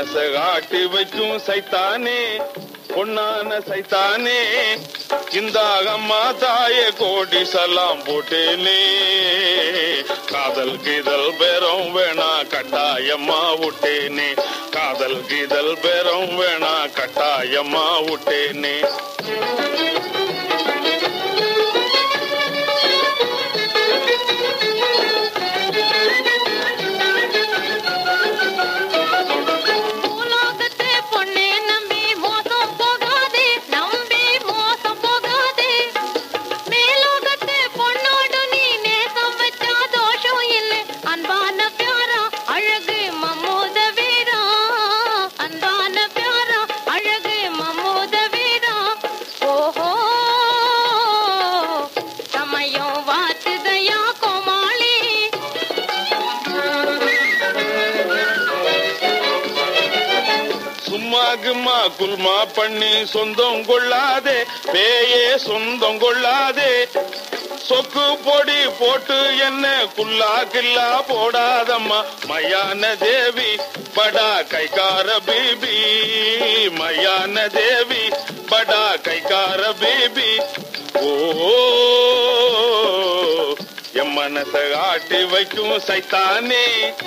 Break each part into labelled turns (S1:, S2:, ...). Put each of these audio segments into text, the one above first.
S1: மனச காட்டி வைக்கும் சைத்தானே பொன்னான சைத்தானே இந்த அம்மா தாயே கோடி சலாம் போட்டேனே காதல் கீதல் பேரம் வேணா கட்டாயம்மா விட்டேனே காதல் கீதல் பேரம் வேணா கட்டாயம்மா விட்டேனே
S2: பூலோகத்து பொண்ணே நம்பி மோசம் போகாதே நம்பி மோசம் போகாதே மேலோகத்து பொண்ணோடு நீ நேசம் வச்சா தோஷம் இல்லை அன்பான பியாரா அழகு மம்மூத வீரா அன்பான பியாரா அழகு மம்மூத வீரா ஓஹோ சமயம் வாத்துதையா கோமாளி
S1: சும்மா கும்மா குல்மா பண்ணி சொந்தம் கொள்ளாதே பேயே சொந்தம் கொள்ளாதே சொக்கு பொடி போட்டு என்ன குல்லா கில்லா போடாதம்மா மயான தேவி படா கைக்கார பீபி மயான தேவி படா கைக்கார பீபி ஓ என் மனச ஆட்டி வைக்கும் சைத்தானே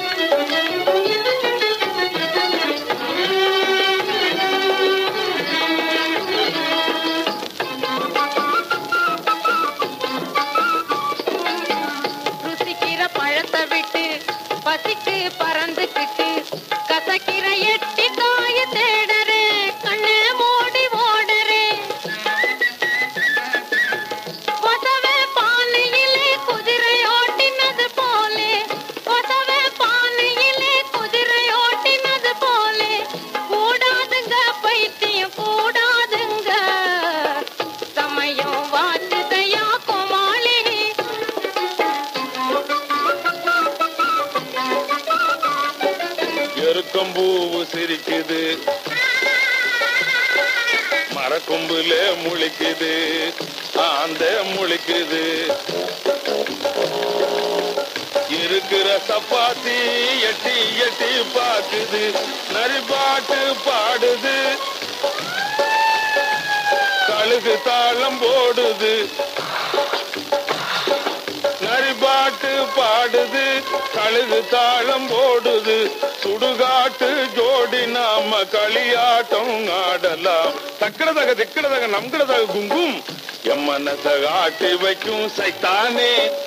S2: ருசிக்கிற பழத்தை விட்டு பசிக்கு பறந்துக்கிட்டு கசக்கிற எட்டி காய தேடறே கண்ணே மூடி ஓடறே கொசவே பானையிலே குதிரை ஓட்டினது போலே கொசவே பானையிலே குதிரை ஓட்டினது போலே கூடாதுங்க பைத்தியம் கூடாதுங்க சமயம் வாட்டுதையா கோமாளி
S1: எருக்கம்பூவு சிரிக்குது மரக்கொம்புல முழிக்குது ஆந்த முழிக்குது இருக்கிற சப்பாத்தி எட்டி எட்டி பாக்குது நரிபாட்டு பாடுது கழுகு தாளம் போடுது நரிபாட்டு பாடுது கழுகு தாளம் போடுது சுடுகாட்டு ஜோடி நாம களியாட்டம் ஆடலாம் தக்கடதக திக்கடதக நம்கடதக குங்கும் எம்மனத ஆட்டி வைக்கும் சைத்தானே